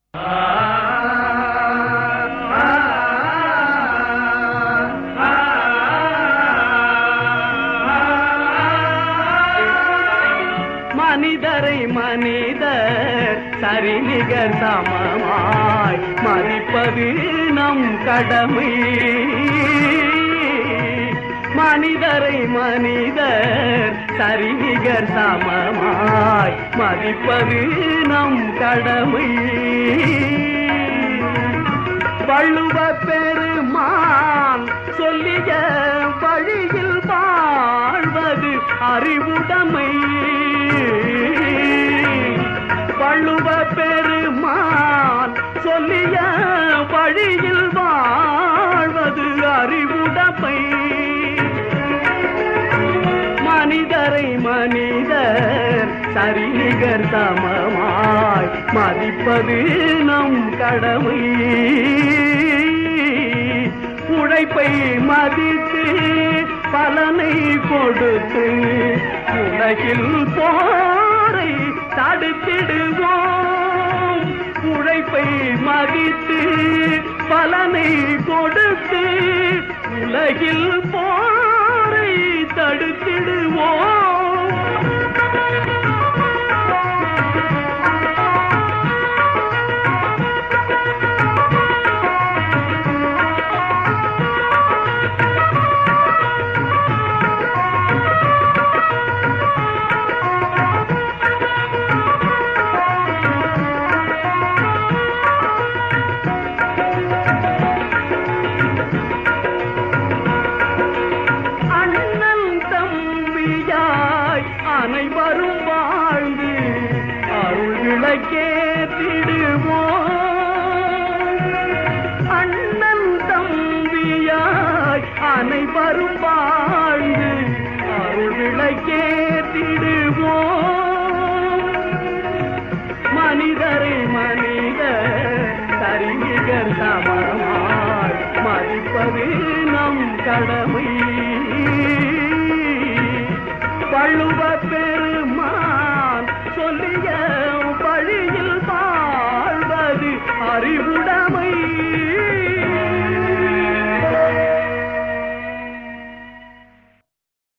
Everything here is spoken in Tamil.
மனிதரை மனிதர் சரிநிகர் சமமாய் மதிப்பது நம் கடமை மனிதரை மனிதர் சரிநிகர் சமமாய் மதிப்பது நம் கடமை வள்ளுவ பெருமான் சொல்லிய வழியில் வாழ்வது அறிவுடைமை வள்ளுவ பெருமான் சொல்லிய வழியில் வாழ்வது அறிவுடைமை மனிதரை மனிதர் சரிநிகர் சமமாய் மதிப்பது நம் கடமை உழைப்பை மதித்து பலனை கொடுத்து உலகில் போரை தடுத்திடுவோம் உழைப்பை மதித்து பலனை கொடுத்து உலகில் போரை தடுத்திடுவோம் அண்ணன் தம்பியாய் அனைவரும் வாழ்ந்து அருள் விளக்கேற்றிடுவோம் அண்ணன் தம்பியாய் அனைவரும் வாழ்ந்து அருள் விளக்கேற்றிடுவோம் மனிதரை மனிதர் சரிநிகர் சமமாய் மதிப்பது நம் கடமை வள்ளுவ